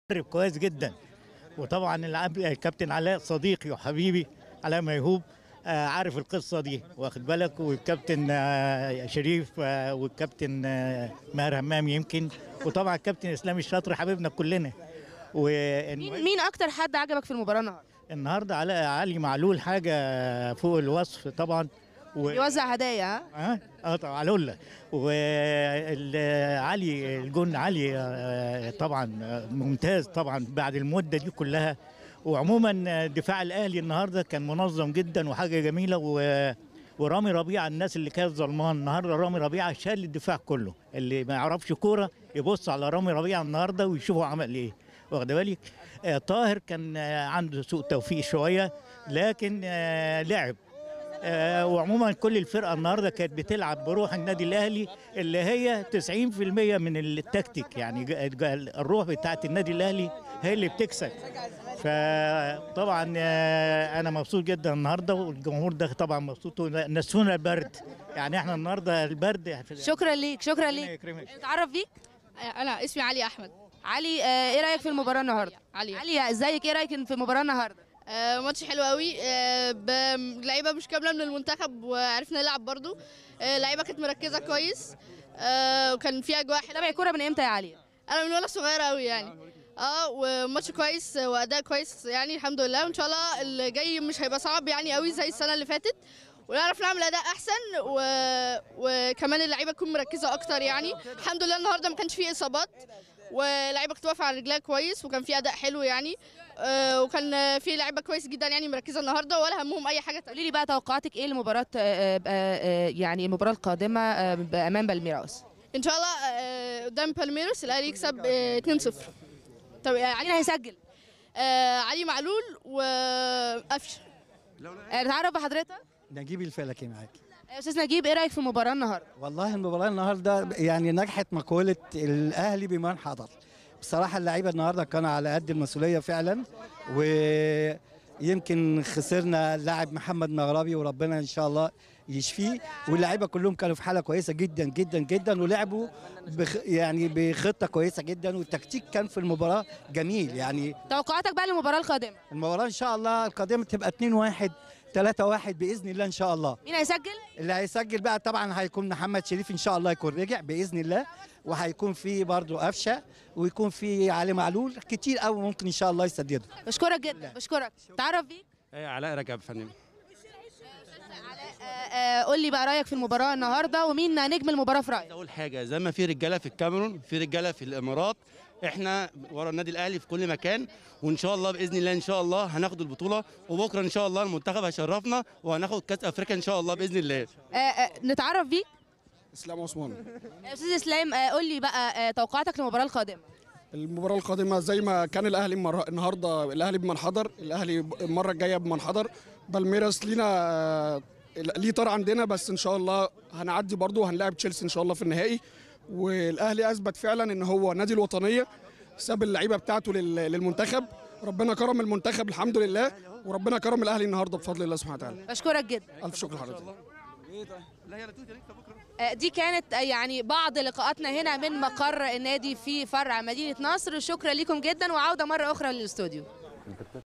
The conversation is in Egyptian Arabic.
مدرب كويس جدا وطبعا العب- الكابتن علاء صديقي وحبيبي علاء ميهوب آه، عارف القصه دي واخد بالك والكابتن آه، شريف آه، والكابتن آه، ماهر همام يمكن وطبعا الكابتن اسلام الشاطر حبيبنا كلنا مين مين اكتر حد عجبك في المباراه النهارده والنهارده علاء علي معلول حاجه فوق الوصف طبعا و... بيوزع هدايا ها اه اه طبعا لولا وعلي الجون علي آه، طبعا آه، ممتاز طبعا بعد المده دي كلها وعموما آه، دفاع الاهلي النهارده كان منظم جدا وحاجه جميله و ورامي ربيعه الناس اللي كانت ظلمان النهارده رامي ربيعه شال الدفاع كله اللي ما يعرفش كوره يبص على رامي ربيعه النهارده ويشوفه عمل ايه واخد بالك آه طاهر كان آه عنده سوء توفيق شويه لكن آه لعب آه، وعموما كل الفرقه النهارده كانت بتلعب بروح النادي الاهلي اللي هي 90% من التكتيك يعني ج- ج- الروح بتاعت النادي الاهلي هي اللي بتكسب فطبعا آه، انا مبسوط جدا النهارده والجمهور ده طبعا مبسوط نسونا البرد يعني احنا النهارده البرد شكرا ليك شكرا ربنا ليك يكرمك. اتعرف بيك انا اسمي علي احمد علي آه، ايه رايك في المباراه النهارده علي علي ازيك ايه رايك في المباراه النهارده آه ماتش حلو قوي آه بلعيبه مش كامله من المنتخب وعرفنا نلعب برضو آه لعيبه كانت مركزه كويس آه وكان في اجواء حلوه تابع كوره من امتى يا علي انا من وانا صغيره قوي يعني اه وماتش كويس واداء كويس يعني الحمد لله وان شاء الله اللي جاي مش هيبقى صعب يعني قوي زي السنه اللي فاتت ونعرف نعمل اداء احسن و... وكمان اللعيبه تكون مركزه اكتر يعني الحمد لله النهارده ما كانش فيه اصابات واللعيبه كانت واقفه على رجلها كويس وكان في اداء حلو يعني آه وكان في لعيبه كويس جدا يعني مركزه النهارده ولا همهم اي حاجه تانية قولي لي بقى توقعاتك ايه لمباراه آه، آه، آه، يعني المباراه القادمه آه، امام بالميراس ان شاء الله آه قدام بالميروس الاهلي يكسب آه 2-0 طب آه علي مين هيسجل آه علي معلول وقفشه آه، نتعرف بحضرتك نجيب الفلكي معاك يا استاذ نجيب ايه رايك في المباراه النهارده والله المباراة النهاردة يعني نجحت مقولة الأهلي بمن حضر بصراحة اللعيبة النهاردة كانوا على قد المسؤولية فعلا ويمكن خسرنا اللاعب محمد مغربي وربنا إن شاء الله يشفيه واللعيبة كلهم كانوا في حالة كويسة جدا جدا جدا ولعبوا بخ يعني بخطة كويسة جدا والتكتيك كان في المباراة جميل يعني توقعاتك بقى للمباراه القادمه المباراة إن شاء الله القادمة تبقى 2-1 3-1 بإذن الله إن شاء الله مين هيسجل اللي هيسجل بقى طبعا هيكون محمد شريف ان شاء الله يكون رجع باذن الله وهيكون في برضه قفشه ويكون في علي معلول كتير قوي ممكن ان شاء الله يسددوا بشكرك جدا بشكرك تعرف بيك ايه علاء رجب يا فندم آه، آه، قول لي بقى رايك في المباراه النهارده ومين نجم المباراه في رايك اول حاجه زي ما في رجاله في الكاميرون في رجاله في الامارات احنا ورا النادي الاهلي في كل مكان وان شاء الله باذن الله ان شاء الله هناخد البطوله وبكره ان شاء الله المنتخب هيشرفنا وهناخد كاس افريقيا ان شاء الله باذن الله آه، آه، نتعرف بيك اسلام عثمان يا استاذ اسلام آه، قول لي بقى آه، توقعاتك للمباراه القادمه المباراة القادمة زي ما كان الأهلي المرة النهاردة الأهلي بمن حضر الأهلي المرة الجاية بمن حضر بالميراس لينا آه، ليه طار عندنا بس إن شاء الله هنعدي برضه وهنلاعب تشيلسي إن شاء الله في النهائي والأهلي أثبت فعلا إن هو نادي الوطنية ساب اللعيبة بتاعته لل- للمنتخب ربنا كرم المنتخب الحمد لله وربنا كرم الأهلي النهاردة بفضل الله سبحانه وتعالى بشكرك جدا ألف شكر لحضرتك آه، دي كانت آه، يعني بعض لقاءاتنا هنا من مقر النادي في فرع مدينه نصر شكرا لكم جدا وعوده مره اخرى للاستوديو